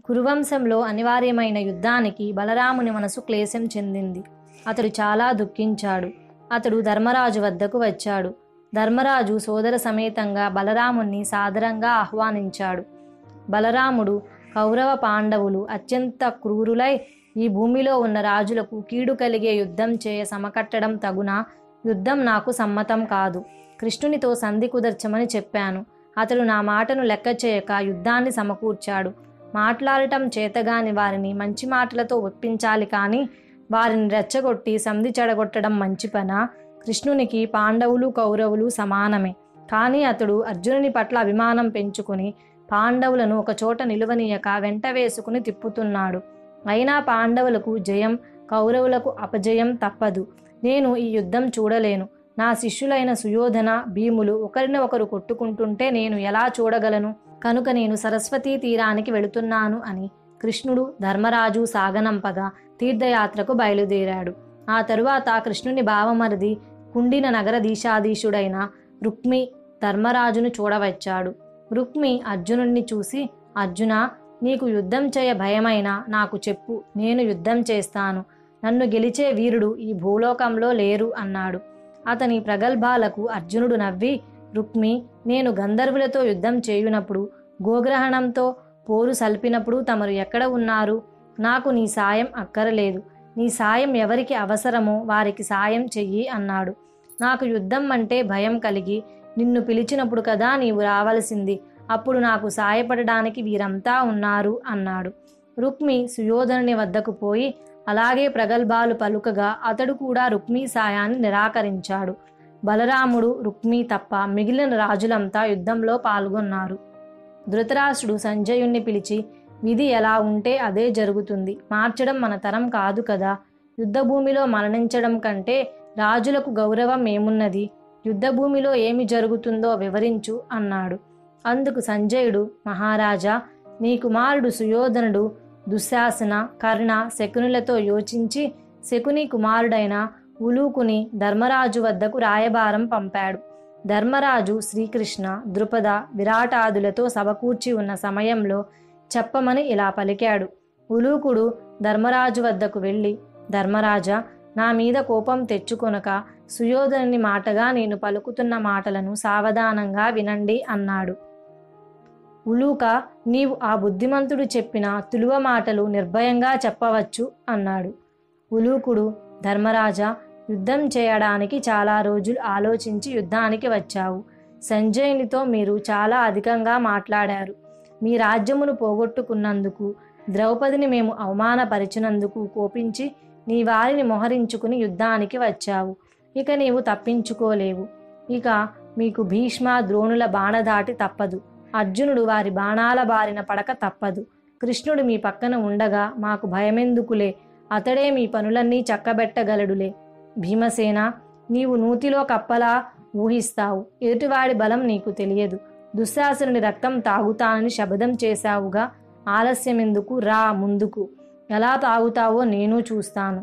కురువంశంలో అనివార్యమైన యుద్ధానికి బలరాముని మనసు క్లేశం చెందింది అతడు చాలా దుఃఖించాడు అతడు ధర్మరాజు వద్దకు వచ్చాడు ధర్మరాజు సోదర సమేతంగా బలరాముణ్ణి సాదరంగా ఆహ్వానించాడు బలరాముడు కౌరవ పాండవులు అత్యంత క్రూరులై ఈ భూమిలో ఉన్న రాజులకు కీడు కలిగే యుద్ధం చేయ సమకట్టడం తగునా యుద్ధం నాకు సమ్మతం కాదు కృష్ణునితో సంధి కుదర్చమని చెప్పాను అతడు నా మాటను లెక్క చేయక యుద్ధాన్ని సమకూర్చాడు మాట్లాడటం చేతగాని వారిని మంచి మాటలతో ఒప్పించాలి కానీ వారిని రెచ్చగొట్టి సంధి చెడగొట్టడం మంచి పనా కృష్ణునికి పాండవులు కౌరవులు సమానమే కానీ అతడు అర్జునుని పట్ల అభిమానం పెంచుకుని పాండవులను ఒక చోట నిలువనీయక వెంట వేసుకుని తిప్పుతున్నాడు అయినా పాండవులకు జయం కౌరవులకు అపజయం తప్పదు నేను ఈ యుద్ధం చూడలేను నా శిష్యులైన సుయోధన భీములు ఒకరిని ఒకరు కొట్టుకుంటుంటే నేను ఎలా చూడగలను కనుక నేను సరస్వతీ తీరానికి వెళుతున్నాను అని కృష్ణుడు ధర్మరాజు సాగనంపగా తీర్థయాత్రకు బయలుదేరాడు ఆ తరువాత కృష్ణుని భావమరిది కుండిన నగర దీశాధీశుడైన రుక్మి ధర్మరాజును చూడవచ్చాడు రుక్మి అర్జునుణ్ణి చూసి అర్జున నీకు యుద్ధం చేయ భయమైనా నాకు చెప్పు నేను యుద్ధం చేస్తాను నన్ను గెలిచే వీరుడు ఈ భూలోకంలో లేరు అన్నాడు అతని ప్రగల్భాలకు అర్జునుడు నవ్వి రుక్మి నేను గంధర్వులతో యుద్ధం చేయునప్పుడు గోగ్రహణంతో పోరు సల్పినప్పుడు తమరు ఎక్కడ ఉన్నారు నాకు నీ సాయం అక్కరలేదు నీ సాయం ఎవరికి అవసరమో వారికి సాయం చెయ్యి అన్నాడు నాకు యుద్ధం అంటే భయం కలిగి నిన్ను పిలిచినప్పుడు కదా నీవు రావలసింది అప్పుడు నాకు సాయపడడానికి వీరంతా ఉన్నారు అన్నాడు రుక్మి సుయోధనుని వద్దకు పోయి అలాగే ప్రగల్భాలు పలుకగా అతడు కూడా రుక్మి సాయాన్ని నిరాకరించాడు బలరాముడు రుక్మి తప్ప మిగిలిన రాజులంతా యుద్ధంలో పాల్గొన్నారు ధృతరాష్ట్రుడు సంజయుణ్ణి పిలిచి విధి ఎలా ఉంటే అదే జరుగుతుంది మార్చడం మన తరం కాదు కదా యుద్ధభూమిలో మరణించడం కంటే రాజులకు గౌరవం ఏమున్నది యుద్ధభూమిలో ఏమి జరుగుతుందో వివరించు అన్నాడు అందుకు సంజయుడు మహారాజా నీ కుమారుడు సుయోధనుడు దుశ్శాసన కర్ణ శకునులతో యోచించి శకుని కుమారుడైన ఉలూకుని ధర్మరాజు వద్దకు రాయబారం పంపాడు ధర్మరాజు శ్రీకృష్ణ ద్రుపద విరాటాదులతో సభకూర్చి ఉన్న సమయంలో చెప్పమని ఇలా పలికాడు ఉలూకుడు ధర్మరాజు వద్దకు వెళ్ళి ధర్మరాజా నా మీద కోపం తెచ్చుకొనక సుయోధనుని మాటగా నేను పలుకుతున్న మాటలను సావధానంగా వినండి అన్నాడు ఉలూక నీవు ఆ బుద్ధిమంతుడు చెప్పిన తులువ మాటలు నిర్భయంగా చెప్పవచ్చు అన్నాడు ఉలూకుడు ధర్మరాజా యుద్ధం చేయడానికి చాలా రోజులు ఆలోచించి యుద్ధానికి వచ్చావు సంజయునితో మీరు చాలా అధికంగా మాట్లాడారు మీ రాజ్యమును పోగొట్టుకున్నందుకు ద్రౌపదిని మేము అవమానపరిచినందుకు కోపించి నీ వారిని మొహరించుకుని యుద్ధానికి వచ్చావు ఇక నీవు తప్పించుకోలేవు ఇక మీకు భీష్మ ద్రోణుల బాణదాటి తప్పదు అర్జునుడు వారి బాణాల బారిన పడక తప్పదు కృష్ణుడు మీ పక్కన ఉండగా మాకు భయమెందుకులే అతడే మీ పనులన్నీ చక్కబెట్టగలడులే భీమసేన నీవు నూతిలో కప్పలా ఊహిస్తావు ఎదుటివాడి బలం నీకు తెలియదు దుశ్శాసనుడి రక్తం తాగుతానని శబదం చేశావుగా ఆలస్యమెందుకు రా ముందుకు ఎలా తాగుతావో నేను చూస్తాను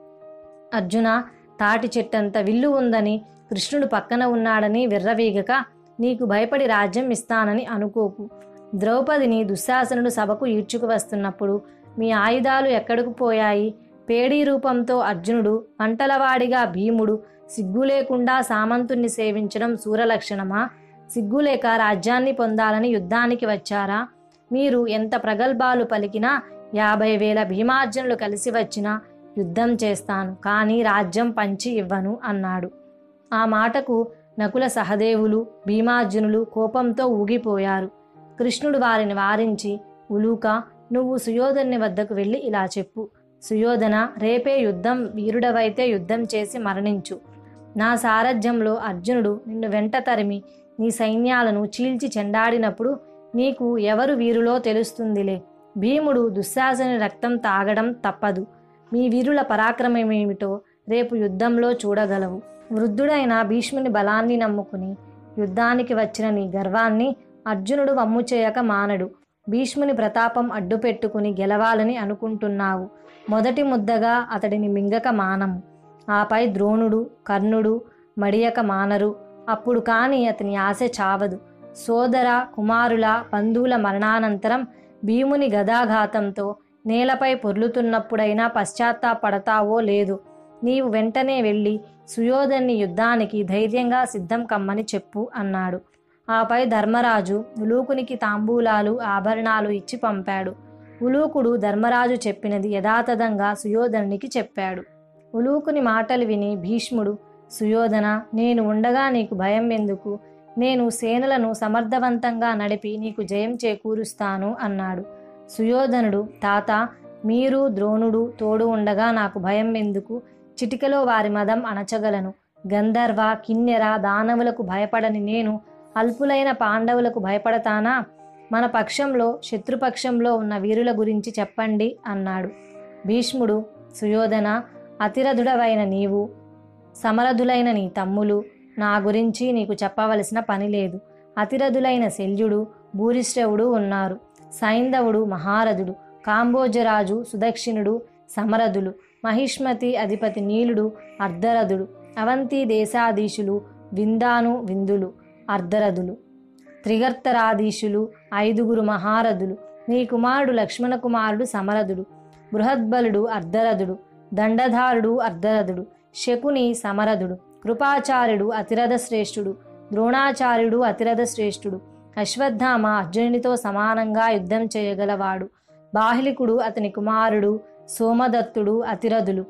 అర్జున తాటి చెట్టంత విల్లు ఉందని కృష్ణుడు పక్కన ఉన్నాడని విర్రవీగక నీకు భయపడి రాజ్యం ఇస్తానని అనుకోకు ద్రౌపదిని దుశ్శాసనుడు సభకు ఈడ్చుకు వస్తున్నప్పుడు మీ ఆయుధాలు ఎక్కడకు పోయాయి పేడీ రూపంతో అర్జునుడు పంటలవాడిగా భీముడు సిగ్గు లేకుండా సామంతుణ్ణి సేవించడం సూరలక్షణమా సిగ్గులేక రాజ్యాన్ని పొందాలని యుద్ధానికి వచ్చారా మీరు ఎంత ప్రగల్భాలు పలికినా యాభై వేల భీమార్జునులు కలిసి వచ్చినా యుద్ధం చేస్తాను కానీ రాజ్యం పంచి ఇవ్వను అన్నాడు ఆ మాటకు నకుల సహదేవులు భీమార్జునులు కోపంతో ఊగిపోయారు కృష్ణుడు వారిని వారించి ఉలూక నువ్వు సుయోధని వద్దకు వెళ్ళి ఇలా చెప్పు సుయోధన రేపే యుద్ధం వీరుడవైతే యుద్ధం చేసి మరణించు నా సారథ్యంలో అర్జునుడు నిన్ను వెంట తరిమి నీ సైన్యాలను చీల్చి చెండాడినప్పుడు నీకు ఎవరు వీరులో తెలుస్తుందిలే భీముడు దుశ్శాసని రక్తం తాగడం తప్పదు మీ వీరుల పరాక్రమమేమిటో రేపు యుద్ధంలో చూడగలవు వృద్ధుడైన భీష్ముని బలాన్ని నమ్ముకుని యుద్ధానికి వచ్చిన నీ గర్వాన్ని అర్జునుడు వమ్ము చేయక మానడు భీష్ముని ప్రతాపం అడ్డుపెట్టుకుని గెలవాలని అనుకుంటున్నావు మొదటి ముద్దగా అతడిని మింగక మానము ఆపై ద్రోణుడు కర్ణుడు మడియక మానరు అప్పుడు కాని అతని ఆశ చావదు సోదర కుమారుల బంధువుల మరణానంతరం భీముని గదాఘాతంతో నేలపై పొర్లుతున్నప్పుడైనా పశ్చాత్తాపడతావో లేదు నీవు వెంటనే వెళ్ళి సుయోధన్ని యుద్ధానికి ధైర్యంగా సిద్ధం కమ్మని చెప్పు అన్నాడు ఆపై ధర్మరాజు ఉలూకునికి తాంబూలాలు ఆభరణాలు ఇచ్చి పంపాడు ఉలూకుడు ధర్మరాజు చెప్పినది యథాతథంగా సుయోధనునికి చెప్పాడు ఉలూకుని మాటలు విని భీష్ముడు సుయోధన నేను ఉండగా నీకు భయం ఎందుకు నేను సేనలను సమర్థవంతంగా నడిపి నీకు జయం చేకూరుస్తాను అన్నాడు సుయోధనుడు తాత మీరు ద్రోణుడు తోడు ఉండగా నాకు భయం ఎందుకు చిటికలో వారి మదం అణచగలను గంధర్వ కిన్నెర దానవులకు భయపడని నేను అల్పులైన పాండవులకు భయపడతానా మన పక్షంలో శత్రుపక్షంలో ఉన్న వీరుల గురించి చెప్పండి అన్నాడు భీష్ముడు సుయోధన అతిరథుడవైన నీవు సమరథులైన నీ తమ్ములు నా గురించి నీకు చెప్పవలసిన పని లేదు అతిరథులైన శల్యుడు భూరిశ్రవుడు ఉన్నారు సైంధవుడు మహారథుడు కాంబోజరాజు సుదక్షిణుడు సమరథులు మహిష్మతి అధిపతి నీలుడు అర్ధరథుడు అవంతి దేశాధీశులు విందాను విందులు అర్ధరథులు త్రిగర్తరాధీశులు ఐదుగురు మహారథులు నీ కుమారుడు లక్ష్మణ కుమారుడు సమరథుడు బృహద్బలుడు అర్ధరథుడు దండధారుడు అర్ధరథుడు శకుని సమరథుడు కృపాచార్యుడు అతిరథ శ్రేష్ఠుడు ద్రోణాచార్యుడు అతిరథ శ్రేష్ఠుడు అశ్వత్థామ అర్జునునితో సమానంగా యుద్ధం చేయగలవాడు బాహ్లికుడు అతని కుమారుడు సోమదత్తుడు అతిరథులు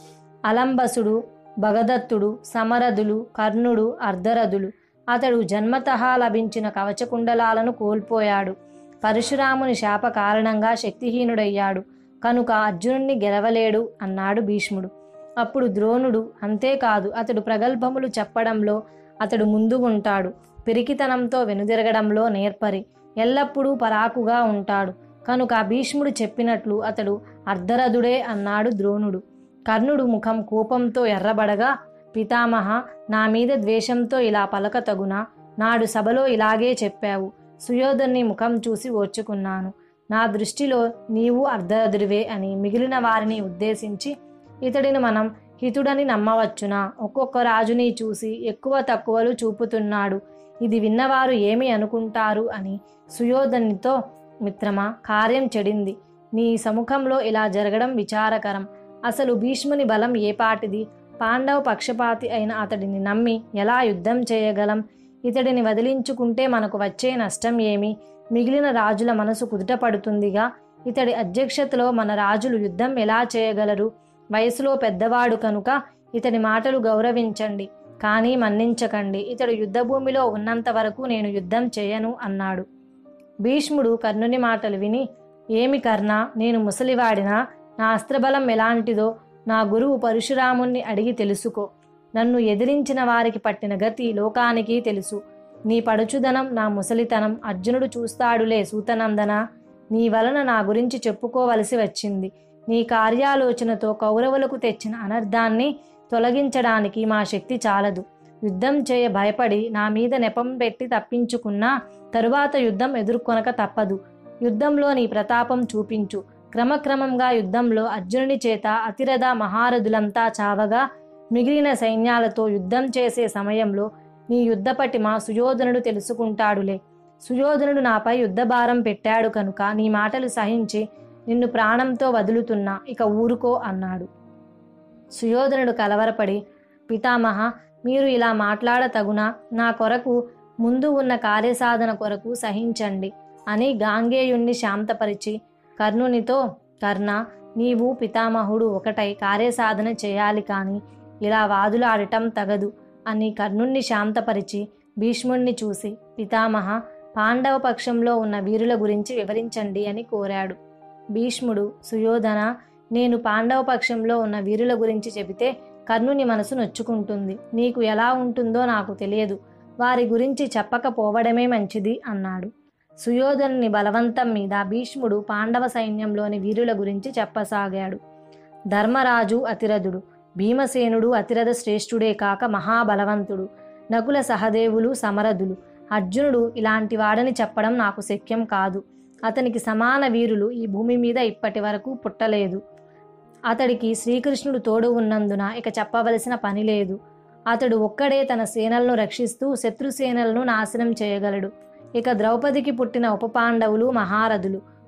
అలంబసుడు భగదత్తుడు సమరథులు కర్ణుడు అర్ధరథులు అతడు జన్మతః లభించిన కవచకుండలాలను కోల్పోయాడు పరశురాముని శాప కారణంగా శక్తిహీనుడయ్యాడు కనుక అర్జునుణ్ణి గెలవలేడు అన్నాడు భీష్ముడు అప్పుడు ద్రోణుడు అంతేకాదు అతడు ప్రగల్భములు చెప్పడంలో అతడు ముందు ఉంటాడు పిరికితనంతో వెనుదిరగడంలో నేర్పరి ఎల్లప్పుడూ పరాకుగా ఉంటాడు కనుక భీష్ముడు చెప్పినట్లు అతడు అర్ధరథుడే అన్నాడు ద్రోణుడు కర్ణుడు ముఖం కోపంతో ఎర్రబడగా పితామహ నా మీద ద్వేషంతో ఇలా పలక తగునా నాడు సభలో ఇలాగే చెప్పావు సుయోధన్ని ముఖం చూసి ఓర్చుకున్నాను నా దృష్టిలో నీవు అర్ధరథుడివే అని మిగిలిన వారిని ఉద్దేశించి ఇతడిని మనం హితుడని నమ్మవచ్చునా ఒక్కొక్క రాజుని చూసి ఎక్కువ తక్కువలు చూపుతున్నాడు ఇది విన్నవారు ఏమి అనుకుంటారు అని సుయోధనితో మిత్రమా కార్యం చెడింది నీ సముఖంలో ఇలా జరగడం విచారకరం అసలు భీష్ముని బలం ఏపాటిది పాండవ పక్షపాతి అయిన అతడిని నమ్మి ఎలా యుద్ధం చేయగలం ఇతడిని వదిలించుకుంటే మనకు వచ్చే నష్టం ఏమి మిగిలిన రాజుల మనసు కుదుట పడుతుందిగా ఇతడి అధ్యక్షతలో మన రాజులు యుద్ధం ఎలా చేయగలరు వయసులో పెద్దవాడు కనుక ఇతడి మాటలు గౌరవించండి కానీ మన్నించకండి ఇతడు యుద్ధభూమిలో ఉన్నంత వరకు నేను యుద్ధం చేయను అన్నాడు భీష్ముడు కర్ణుని మాటలు విని ఏమి కర్ణ నేను ముసలివాడినా నా అస్త్రబలం ఎలాంటిదో నా గురువు పరశురాముణ్ణి అడిగి తెలుసుకో నన్ను ఎదిరించిన వారికి పట్టిన గతి లోకానికి తెలుసు నీ పడుచుదనం నా ముసలితనం అర్జునుడు చూస్తాడులే సూతనందన నీ వలన నా గురించి చెప్పుకోవలసి వచ్చింది నీ కార్యాలోచనతో కౌరవులకు తెచ్చిన అనర్థాన్ని తొలగించడానికి మా శక్తి చాలదు యుద్ధం చేయ భయపడి నా మీద నెపం పెట్టి తప్పించుకున్నా తరువాత యుద్ధం ఎదుర్కొనక తప్పదు యుద్ధంలో నీ ప్రతాపం చూపించు క్రమక్రమంగా యుద్ధంలో అర్జునుని చేత అతిరథ మహారథులంతా చావగా మిగిలిన సైన్యాలతో యుద్ధం చేసే సమయంలో నీ యుద్ధ పటిమ సుయోధనుడు తెలుసుకుంటాడులే సుయోధనుడు నాపై యుద్ధభారం పెట్టాడు కనుక నీ మాటలు సహించి నిన్ను ప్రాణంతో వదులుతున్నా ఇక ఊరుకో అన్నాడు సుయోధనుడు కలవరపడి పితామహ మీరు ఇలా మాట్లాడతగునా నా కొరకు ముందు ఉన్న కార్యసాధన కొరకు సహించండి అని గాంగేయుణ్ణి శాంతపరిచి కర్ణునితో కర్ణ నీవు పితామహుడు ఒకటై కార్యసాధన చేయాలి కానీ ఇలా వాదులాడటం తగదు అని కర్ణుణ్ణి శాంతపరిచి భీష్ముణ్ణి చూసి పితామహ పాండవ పక్షంలో ఉన్న వీరుల గురించి వివరించండి అని కోరాడు భీష్ముడు సుయోధన నేను పాండవ పక్షంలో ఉన్న వీరుల గురించి చెబితే కర్ణుని మనసు నొచ్చుకుంటుంది నీకు ఎలా ఉంటుందో నాకు తెలియదు వారి గురించి చెప్పకపోవడమే మంచిది అన్నాడు సుయోధనుని బలవంతం మీద భీష్ముడు పాండవ సైన్యంలోని వీరుల గురించి చెప్పసాగాడు ధర్మరాజు అతిరథుడు భీమసేనుడు అతిరథ శ్రేష్ఠుడే కాక మహాబలవంతుడు నకుల సహదేవులు సమరథులు అర్జునుడు ఇలాంటి వాడని చెప్పడం నాకు శక్యం కాదు అతనికి సమాన వీరులు ఈ భూమి మీద ఇప్పటి వరకు పుట్టలేదు అతడికి శ్రీకృష్ణుడు తోడు ఉన్నందున ఇక చెప్పవలసిన పని లేదు అతడు ఒక్కడే తన సేనలను రక్షిస్తూ శత్రు సేనలను నాశనం చేయగలడు ఇక ద్రౌపదికి పుట్టిన ఉపపాండవులు మహారథులు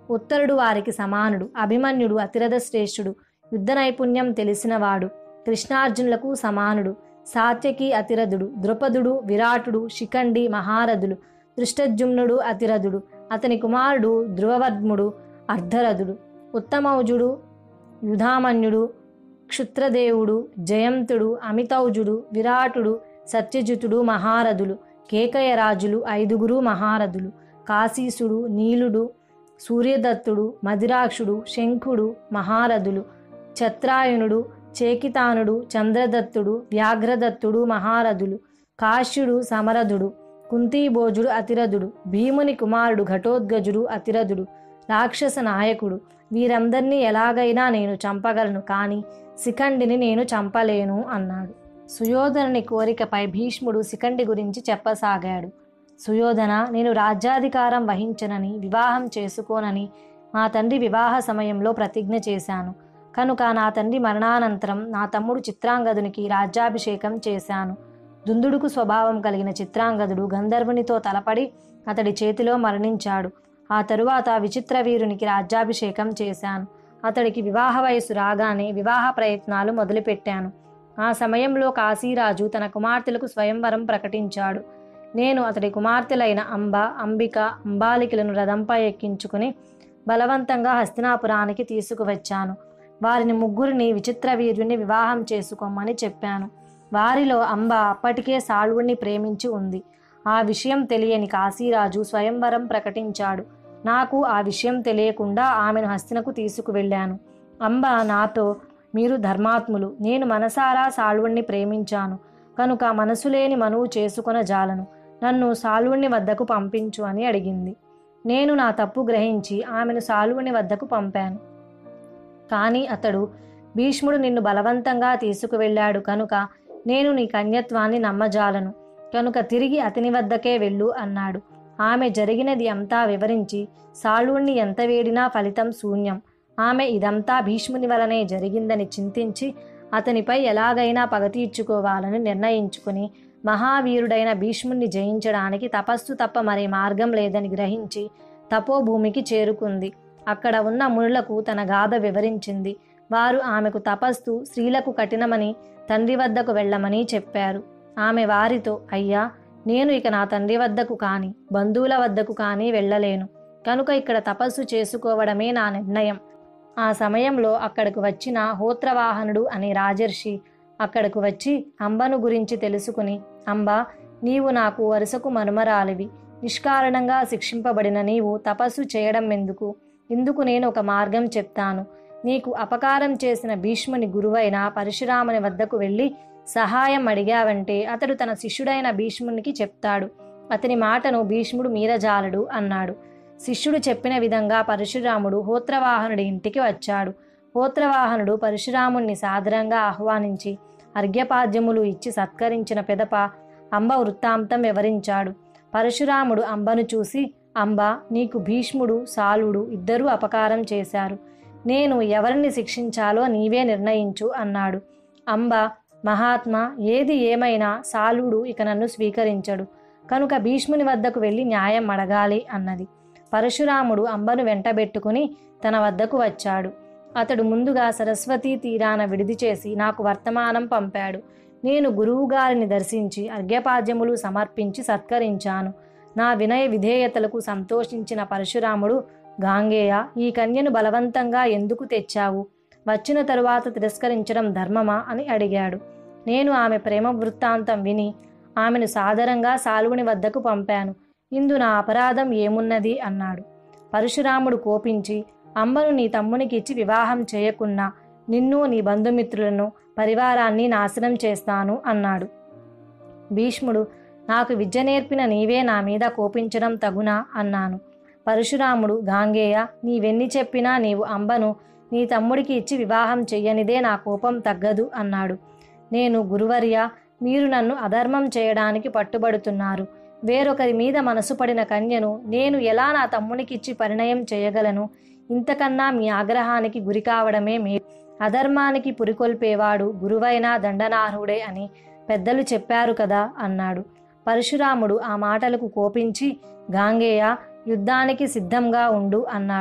ఉత్తరుడు వారికి సమానుడు అభిమన్యుడు అతిరథ శ్రేష్ఠుడు యుద్ధ నైపుణ్యం తెలిసినవాడు కృష్ణార్జునులకు సమానుడు సాత్యకి అతిరథుడు ద్రుపదుడు విరాటుడు శిఖండి మహారథులు దృష్టజుమ్నుడు అతిరథుడు అతని కుమారుడు ధ్రువవర్ధముడు అర్ధరథుడు ఉత్తమౌజుడు యుధామన్యుడు క్షుత్రదేవుడు జయంతుడు అమితౌజుడు విరాటుడు సత్యజితుడు మహారథులు కేకయరాజులు ఐదుగురు మహారథులు కాశీసుడు నీలుడు సూర్యదత్తుడు మదిరాక్షుడు శంఖుడు మహారథులు ఛత్రాయనుడు చేకితానుడు చంద్రదత్తుడు వ్యాఘ్రదత్తుడు మహారథులు కాశ్యుడు సమరథుడు కుంతీభోజుడు అతిరథుడు భీముని కుమారుడు ఘటోద్గజుడు అతిరథుడు రాక్షస నాయకుడు వీరందరినీ ఎలాగైనా నేను చంపగలను కానీ శిఖండిని నేను చంపలేను అన్నాడు సుయోధనుని కోరికపై భీష్ముడు శిఖండి గురించి చెప్పసాగాడు సుయోధన నేను రాజ్యాధికారం వహించనని వివాహం చేసుకోనని మా తండ్రి వివాహ సమయంలో ప్రతిజ్ఞ చేశాను కనుక నా తండ్రి మరణానంతరం నా తమ్ముడు చిత్రాంగదునికి రాజ్యాభిషేకం చేశాను దుందుడుకు స్వభావం కలిగిన చిత్రాంగదుడు గంధర్వునితో తలపడి అతడి చేతిలో మరణించాడు ఆ తరువాత విచిత్ర వీరునికి రాజ్యాభిషేకం చేశాను అతడికి వివాహ వయసు రాగానే వివాహ ప్రయత్నాలు మొదలుపెట్టాను ఆ సమయంలో కాశీరాజు తన కుమార్తెలకు స్వయంవరం ప్రకటించాడు నేను అతడి కుమార్తెలైన అంబ అంబిక అంబాలికలను రథంపై ఎక్కించుకుని బలవంతంగా హస్తినాపురానికి తీసుకువచ్చాను వారిని ముగ్గురిని విచిత్ర వీర్యుని వివాహం చేసుకోమని చెప్పాను వారిలో అంబ అప్పటికే సాళువుని ప్రేమించి ఉంది ఆ విషయం తెలియని కాశీరాజు స్వయంవరం ప్రకటించాడు నాకు ఆ విషయం తెలియకుండా ఆమెను హస్తినకు తీసుకువెళ్ళాను అంబ నాతో మీరు ధర్మాత్ములు నేను మనసారా సాళువుణ్ణి ప్రేమించాను కనుక మనసు లేని మనువు చేసుకొన జాలను నన్ను సాల్వుని వద్దకు పంపించు అని అడిగింది నేను నా తప్పు గ్రహించి ఆమెను సాల్వుని వద్దకు పంపాను కానీ అతడు భీష్ముడు నిన్ను బలవంతంగా తీసుకువెళ్ళాడు కనుక నేను నీ కన్యత్వాన్ని నమ్మజాలను కనుక తిరిగి అతని వద్దకే వెళ్ళు అన్నాడు ఆమె జరిగినది అంతా వివరించి సాళుణ్ణి ఎంత వేడినా ఫలితం శూన్యం ఆమె ఇదంతా భీష్ముని వలనే జరిగిందని చింతించి అతనిపై ఎలాగైనా పగ తీర్చుకోవాలని నిర్ణయించుకుని మహావీరుడైన భీష్ముణ్ణి జయించడానికి తపస్సు తప్ప మరే మార్గం లేదని గ్రహించి తపోభూమికి చేరుకుంది అక్కడ ఉన్న మునులకు తన గాథ వివరించింది వారు ఆమెకు తపస్సు స్త్రీలకు కఠినమని తండ్రి వద్దకు వెళ్ళమని చెప్పారు ఆమె వారితో అయ్యా నేను ఇక నా తండ్రి వద్దకు కానీ బంధువుల వద్దకు కానీ వెళ్ళలేను కనుక ఇక్కడ తపస్సు చేసుకోవడమే నా నిర్ణయం ఆ సమయంలో అక్కడకు వచ్చిన హోత్రవాహనుడు అనే రాజర్షి అక్కడకు వచ్చి అంబను గురించి తెలుసుకుని అంబ నీవు నాకు వరుసకు మనుమరాలివి నిష్కారణంగా శిక్షింపబడిన నీవు తపస్సు చేయడం ఎందుకు ఇందుకు నేను ఒక మార్గం చెప్తాను నీకు అపకారం చేసిన భీష్ముని గురువైన పరశురాముని వద్దకు వెళ్ళి సహాయం అడిగావంటే అతడు తన శిష్యుడైన భీష్మునికి చెప్తాడు అతని మాటను భీష్ముడు మీరజాలడు అన్నాడు శిష్యుడు చెప్పిన విధంగా పరశురాముడు హోత్రవాహనుడి ఇంటికి వచ్చాడు హోత్రవాహనుడు పరశురాముణ్ణి సాదరంగా ఆహ్వానించి అర్ఘ్యపాద్యములు ఇచ్చి సత్కరించిన పెదప అంబ వృత్తాంతం వివరించాడు పరశురాముడు అంబను చూసి అంబ నీకు భీష్ముడు సాలుడు ఇద్దరూ అపకారం చేశారు నేను ఎవరిని శిక్షించాలో నీవే నిర్ణయించు అన్నాడు అంబ మహాత్మా ఏది ఏమైనా సాలుడు ఇక నన్ను స్వీకరించడు కనుక భీష్ముని వద్దకు వెళ్ళి న్యాయం అడగాలి అన్నది పరశురాముడు అంబను వెంటబెట్టుకుని తన వద్దకు వచ్చాడు అతడు ముందుగా సరస్వతీ తీరాన విడిది చేసి నాకు వర్తమానం పంపాడు నేను గురువుగారిని దర్శించి అర్ఘ్యపాద్యములు సమర్పించి సత్కరించాను నా వినయ విధేయతలకు సంతోషించిన పరశురాముడు గాంగేయ ఈ కన్యను బలవంతంగా ఎందుకు తెచ్చావు వచ్చిన తరువాత తిరస్కరించడం ధర్మమా అని అడిగాడు నేను ఆమె ప్రేమ వృత్తాంతం విని ఆమెను సాదరంగా సాలువుని వద్దకు పంపాను ఇందు నా అపరాధం ఏమున్నది అన్నాడు పరశురాముడు కోపించి అంబను నీ తమ్మునికి ఇచ్చి వివాహం చేయకున్నా నిన్ను నీ బంధుమిత్రులను పరివారాన్ని నాశనం చేస్తాను అన్నాడు భీష్ముడు నాకు విద్య నేర్పిన నీవే నా మీద కోపించడం తగునా అన్నాను పరశురాముడు గాంగేయ నీవెన్ని చెప్పినా నీవు అంబను నీ తమ్ముడికి ఇచ్చి వివాహం చెయ్యనిదే నా కోపం తగ్గదు అన్నాడు నేను గురువర్య మీరు నన్ను అధర్మం చేయడానికి పట్టుబడుతున్నారు వేరొకరి మీద మనసు పడిన కన్యను నేను ఎలా నా తమ్మునికిచ్చి పరిణయం చేయగలను ఇంతకన్నా మీ ఆగ్రహానికి గురి కావడమే మే అధర్మానికి పురికొల్పేవాడు గురువైనా దండనార్హుడే అని పెద్దలు చెప్పారు కదా అన్నాడు పరశురాముడు ఆ మాటలకు కోపించి గాంగేయ యుద్ధానికి సిద్ధంగా ఉండు అన్నాడు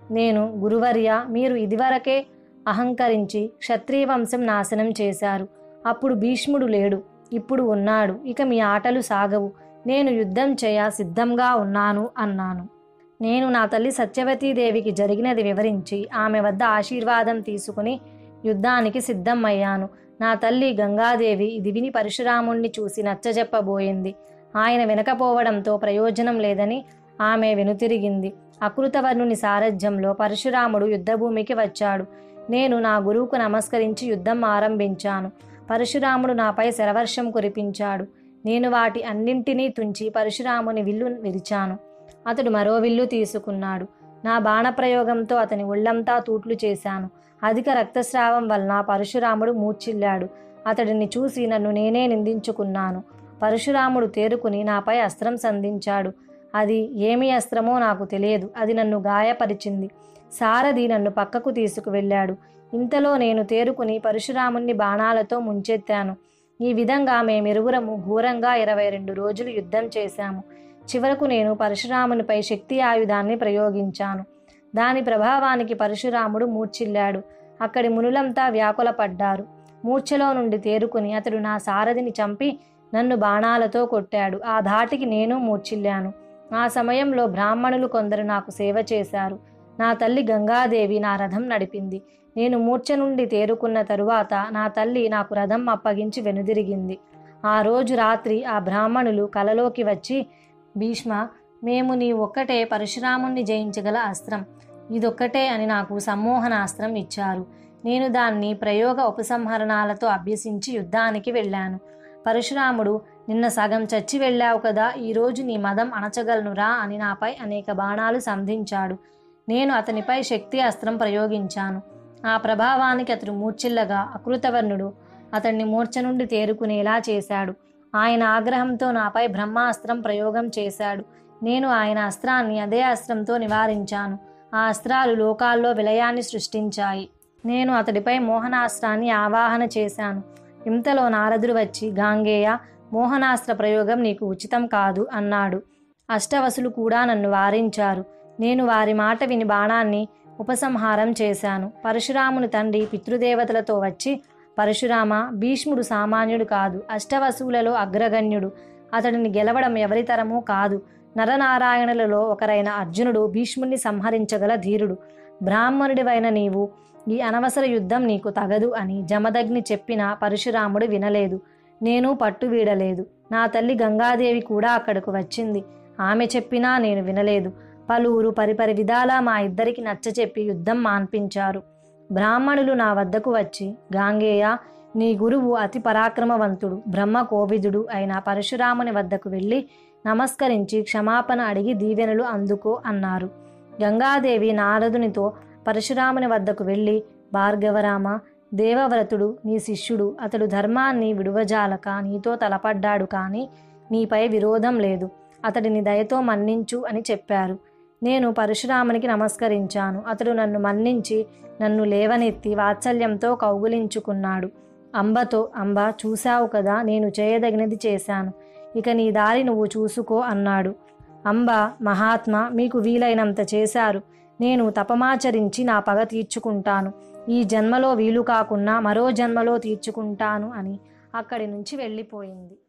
నేను గురువర్య మీరు ఇదివరకే అహంకరించి క్షత్రియ వంశం నాశనం చేశారు అప్పుడు భీష్ముడు లేడు ఇప్పుడు ఉన్నాడు ఇక మీ ఆటలు సాగవు నేను యుద్ధం చేయ సిద్ధంగా ఉన్నాను అన్నాను నేను నా తల్లి సత్యవతీదేవికి జరిగినది వివరించి ఆమె వద్ద ఆశీర్వాదం తీసుకుని యుద్ధానికి సిద్ధమయ్యాను నా తల్లి గంగాదేవి ఇది విని పరశురాముణ్ణి చూసి నచ్చజెప్పబోయింది ఆయన వినకపోవడంతో ప్రయోజనం లేదని ఆమె వెనుతిరిగింది అకృతవర్ణుని సారథ్యంలో పరశురాముడు యుద్ధభూమికి వచ్చాడు నేను నా గురువుకు నమస్కరించి యుద్ధం ఆరంభించాను పరశురాముడు నాపై శరవర్షం కురిపించాడు నేను వాటి అన్నింటినీ తుంచి పరశురాముని విల్లు విరిచాను అతడు మరో విల్లు తీసుకున్నాడు నా బాణప్రయోగంతో అతని ఒళ్ళంతా తూట్లు చేశాను అధిక రక్తస్రావం వలన పరశురాముడు మూర్చిల్లాడు అతడిని చూసి నన్ను నేనే నిందించుకున్నాను పరశురాముడు తేరుకుని నాపై అస్త్రం సంధించాడు అది ఏమి అస్త్రమో నాకు తెలియదు అది నన్ను గాయపరిచింది సారథి నన్ను పక్కకు తీసుకువెళ్ళాడు ఇంతలో నేను తేరుకుని పరశురాముణ్ణి బాణాలతో ముంచెత్తాను ఈ విధంగా మేమిరువురము ఘోరంగా ఇరవై రెండు రోజులు యుద్ధం చేశాము చివరకు నేను పరశురామునిపై శక్తి ఆయుధాన్ని ప్రయోగించాను దాని ప్రభావానికి పరశురాముడు మూర్చిల్లాడు అక్కడి మునులంతా వ్యాకులపడ్డారు మూర్ఛలో నుండి తేరుకుని అతడు నా సారథిని చంపి నన్ను బాణాలతో కొట్టాడు ఆ ధాటికి నేను మూర్చిల్లాను ఆ సమయంలో బ్రాహ్మణులు కొందరు నాకు సేవ చేశారు నా తల్లి గంగాదేవి నా రథం నడిపింది నేను మూర్ఛ నుండి తేరుకున్న తరువాత నా తల్లి నాకు రథం అప్పగించి వెనుదిరిగింది ఆ రోజు రాత్రి ఆ బ్రాహ్మణులు కలలోకి వచ్చి భీష్మ మేము నీ ఒక్కటే పరశురాముణ్ణి జయించగల అస్త్రం ఇదొక్కటే అని నాకు సమ్మోహనాస్త్రం ఇచ్చారు నేను దాన్ని ప్రయోగ ఉపసంహరణాలతో అభ్యసించి యుద్ధానికి వెళ్ళాను పరశురాముడు నిన్న సగం చచ్చి వెళ్ళావు కదా ఈరోజు నీ మదం అణచగలనురా అని నాపై అనేక బాణాలు సంధించాడు నేను అతనిపై శక్తి అస్త్రం ప్రయోగించాను ఆ ప్రభావానికి అతడు మూర్చిల్లగా అకృతవర్ణుడు అతన్ని మూర్ఛ నుండి తేరుకునేలా చేశాడు ఆయన ఆగ్రహంతో నాపై బ్రహ్మాస్త్రం ప్రయోగం చేశాడు నేను ఆయన అస్త్రాన్ని అదే అస్త్రంతో నివారించాను ఆ అస్త్రాలు లోకాల్లో విలయాన్ని సృష్టించాయి నేను అతడిపై మోహనాస్త్రాన్ని ఆవాహన చేశాను ఇంతలో నారదుడు వచ్చి గాంగేయ మోహనాస్త్ర ప్రయోగం నీకు ఉచితం కాదు అన్నాడు అష్టవసులు కూడా నన్ను వారించారు నేను వారి మాట విని బాణాన్ని ఉపసంహారం చేశాను పరశురాముని తండ్రి పితృదేవతలతో వచ్చి పరశురామ భీష్ముడు సామాన్యుడు కాదు అష్టవసువులలో అగ్రగణ్యుడు అతడిని గెలవడం ఎవరితరమూ కాదు నరనారాయణులలో ఒకరైన అర్జునుడు భీష్ముణ్ణి సంహరించగల ధీరుడు బ్రాహ్మణుడివైన నీవు ఈ అనవసర యుద్ధం నీకు తగదు అని జమదగ్ని చెప్పిన పరశురాముడు వినలేదు నేను పట్టు వీడలేదు నా తల్లి గంగాదేవి కూడా అక్కడకు వచ్చింది ఆమె చెప్పినా నేను వినలేదు పలువురు పరిపరి విధాలా మా ఇద్దరికి నచ్చచెప్పి యుద్ధం మాన్పించారు బ్రాహ్మణులు నా వద్దకు వచ్చి గాంగేయ నీ గురువు అతి పరాక్రమవంతుడు బ్రహ్మ కోవిదుడు అయిన పరశురాముని వద్దకు వెళ్ళి నమస్కరించి క్షమాపణ అడిగి దీవెనలు అందుకో అన్నారు గంగాదేవి నారదునితో పరశురాముని వద్దకు వెళ్ళి భార్గవరామ దేవవ్రతుడు నీ శిష్యుడు అతడు ధర్మాన్ని విడువజాలక నీతో తలపడ్డాడు కానీ నీపై విరోధం లేదు అతడిని దయతో మన్నించు అని చెప్పారు నేను పరశురామునికి నమస్కరించాను అతడు నన్ను మన్నించి నన్ను లేవనెత్తి వాత్సల్యంతో కౌగులించుకున్నాడు అంబతో అంబ చూశావు కదా నేను చేయదగినది చేశాను ఇక నీ దారి నువ్వు చూసుకో అన్నాడు అంబ మహాత్మా మీకు వీలైనంత చేశారు నేను తపమాచరించి నా పగ తీర్చుకుంటాను ఈ జన్మలో వీలు కాకున్నా మరో జన్మలో తీర్చుకుంటాను అని అక్కడి నుంచి వెళ్ళిపోయింది